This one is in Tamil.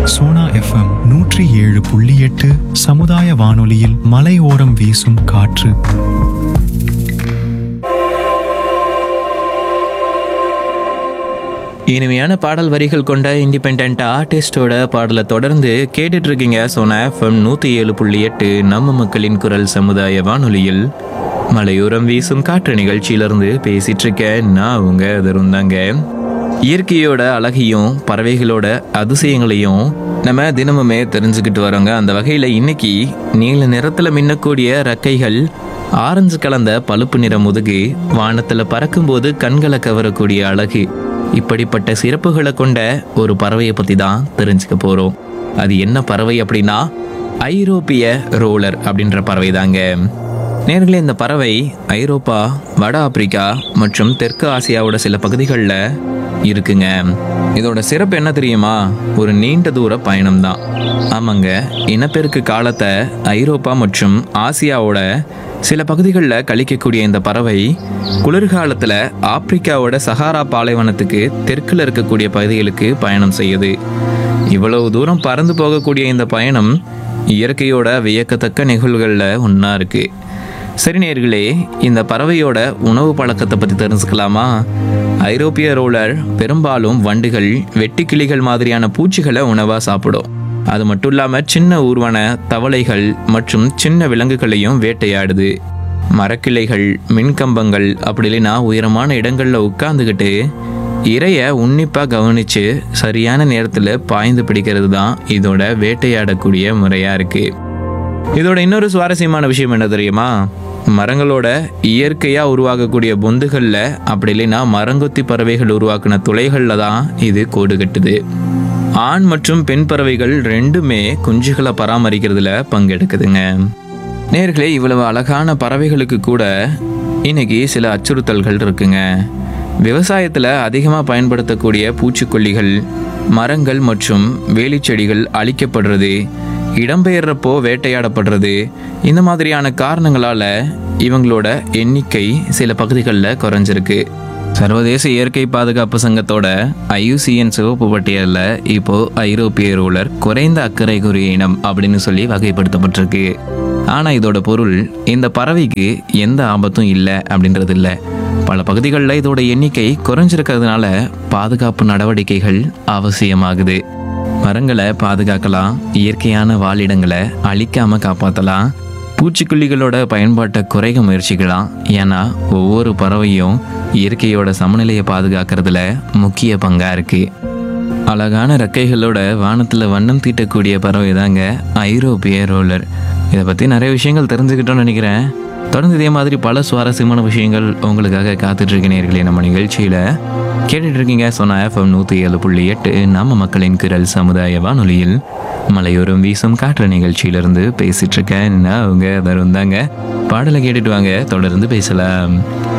சோனா எஃப்எம் நூற்றி ஏழு புள்ளி எட்டு சமுதாய வானொலியில் மலையோரம் வீசும் காற்று இனிமையான பாடல் வரிகள் கொண்ட இண்டிபெண்ட் ஆர்டிஸ்டோட பாடலை தொடர்ந்து கேட்டுட்டு இருக்கீங்க சோனா எஃப்எம் நூற்றி ஏழு புள்ளி எட்டு நம்ம மக்களின் குரல் சமுதாய வானொலியில் மலையோரம் வீசும் காற்று நிகழ்ச்சியிலிருந்து பேசிட்டு இருக்கேன் நான் உங்க தருந்தாங்க இயற்கையோட அழகையும் பறவைகளோட அதிசயங்களையும் நம்ம தினமுமே தெரிஞ்சுக்கிட்டு வரோங்க அந்த வகையில் இன்னைக்கு நீல நிறத்தில் மின்னக்கூடிய ரெக்கைகள் ஆரஞ்சு கலந்த பழுப்பு நிற முதுகு வானத்தில் பறக்கும்போது கண்களை கவரக்கூடிய அழகு இப்படிப்பட்ட சிறப்புகளை கொண்ட ஒரு பறவையை பற்றி தான் தெரிஞ்சுக்க போகிறோம் அது என்ன பறவை அப்படின்னா ஐரோப்பிய ரோலர் அப்படின்ற பறவை தாங்க நேர்களே இந்த பறவை ஐரோப்பா வட ஆப்பிரிக்கா மற்றும் தெற்கு ஆசியாவோட சில பகுதிகளில் இருக்குங்க இதோட சிறப்பு என்ன தெரியுமா ஒரு நீண்ட தூர பயணம் தான் ஆமாங்க இனப்பெருக்கு காலத்தை ஐரோப்பா மற்றும் ஆசியாவோட சில பகுதிகளில் கழிக்கக்கூடிய இந்த பறவை குளிர்காலத்தில் ஆப்பிரிக்காவோட சஹாரா பாலைவனத்துக்கு தெற்கில் இருக்கக்கூடிய பகுதிகளுக்கு பயணம் செய்யுது இவ்வளவு தூரம் பறந்து போகக்கூடிய இந்த பயணம் இயற்கையோட வியக்கத்தக்க நிகழ்வுகளில் ஒன்றா இருக்கு சரி நேர்களே இந்த பறவையோட உணவு பழக்கத்தை பற்றி தெரிஞ்சுக்கலாமா ஐரோப்பிய ரோலர் பெரும்பாலும் வண்டுகள் வெட்டுக்கிளிகள் மாதிரியான பூச்சிகளை உணவாக சாப்பிடும் அது மட்டும் இல்லாமல் சின்ன ஊர்வன தவளைகள் மற்றும் சின்ன விலங்குகளையும் வேட்டையாடுது மரக்கிளைகள் மின்கம்பங்கள் அப்படி இல்லைன்னா உயரமான இடங்களில் உட்காந்துக்கிட்டு இரைய உன்னிப்பாக கவனித்து சரியான நேரத்தில் பாய்ந்து பிடிக்கிறது தான் இதோட வேட்டையாடக்கூடிய முறையாக இருக்குது இதோட இன்னொரு சுவாரஸ்யமான விஷயம் என்ன தெரியுமா மரங்களோட இயற்கையாக உருவாகக்கூடிய பொந்துகளில் அப்படி இல்லைன்னா மரங்கொத்தி பறவைகள் உருவாக்கின துளைகளில் தான் இது கோடு கட்டுது ஆண் மற்றும் பெண் பறவைகள் ரெண்டுமே குஞ்சுகளை பராமரிக்கிறதுல பங்கெடுக்குதுங்க நேர்களே இவ்வளவு அழகான பறவைகளுக்கு கூட இன்னைக்கு சில அச்சுறுத்தல்கள் இருக்குங்க விவசாயத்தில் அதிகமாக பயன்படுத்தக்கூடிய பூச்சிக்கொல்லிகள் மரங்கள் மற்றும் வேலிச்செடிகள் அழிக்கப்படுறது இடம்பெயர்றப்போ வேட்டையாடப்படுறது இந்த மாதிரியான காரணங்களால் இவங்களோட எண்ணிக்கை சில பகுதிகளில் குறைஞ்சிருக்கு சர்வதேச இயற்கை பாதுகாப்பு சங்கத்தோட ஐயூசிஎன் சிவப்பு பட்டியலில் இப்போ ஐரோப்பிய ரூலர் குறைந்த அக்கறைக்குரிய இனம் அப்படின்னு சொல்லி வகைப்படுத்தப்பட்டிருக்கு ஆனால் இதோட பொருள் இந்த பறவைக்கு எந்த ஆபத்தும் இல்லை அப்படின்றது இல்லை பல பகுதிகளில் இதோட எண்ணிக்கை குறைஞ்சிருக்கிறதுனால பாதுகாப்பு நடவடிக்கைகள் அவசியமாகுது மரங்களை பாதுகாக்கலாம் இயற்கையான வாழிடங்களை அழிக்காம காப்பாற்றலாம் பூச்சிக்கொல்லிகளோட பயன்பாட்டை குறைக்க முயற்சிக்கலாம் ஏன்னா ஒவ்வொரு பறவையும் இயற்கையோட சமநிலையை பாதுகாக்கிறதுல முக்கிய பங்கா இருக்கு அழகான ரெக்கைகளோட வானத்தில் வண்ணம் தீட்டக்கூடிய பறவை தாங்க ஐரோப்பிய ரோலர் இதை பற்றி நிறைய விஷயங்கள் தெரிஞ்சுக்கிட்டோம்னு நினைக்கிறேன் தொடர்ந்து இதே மாதிரி பல சுவாரஸ்யமான விஷயங்கள் உங்களுக்காக காத்துட்டு இருக்கீங்களே நம்ம நிகழ்ச்சியில் கேட்டுட்டு இருக்கீங்க சொன்ன எஃப்எம் நூற்றி ஏழு புள்ளி எட்டு நம்ம மக்களின் குரல் சமுதாய வானொலியில் மலையோரம் வீசும் காற்று நிகழ்ச்சியிலிருந்து பேசிட்டு இருக்கேன் நான் அவங்க தரும் தாங்க பாடலை கேட்டுட்டு வாங்க தொடர்ந்து பேசலாம்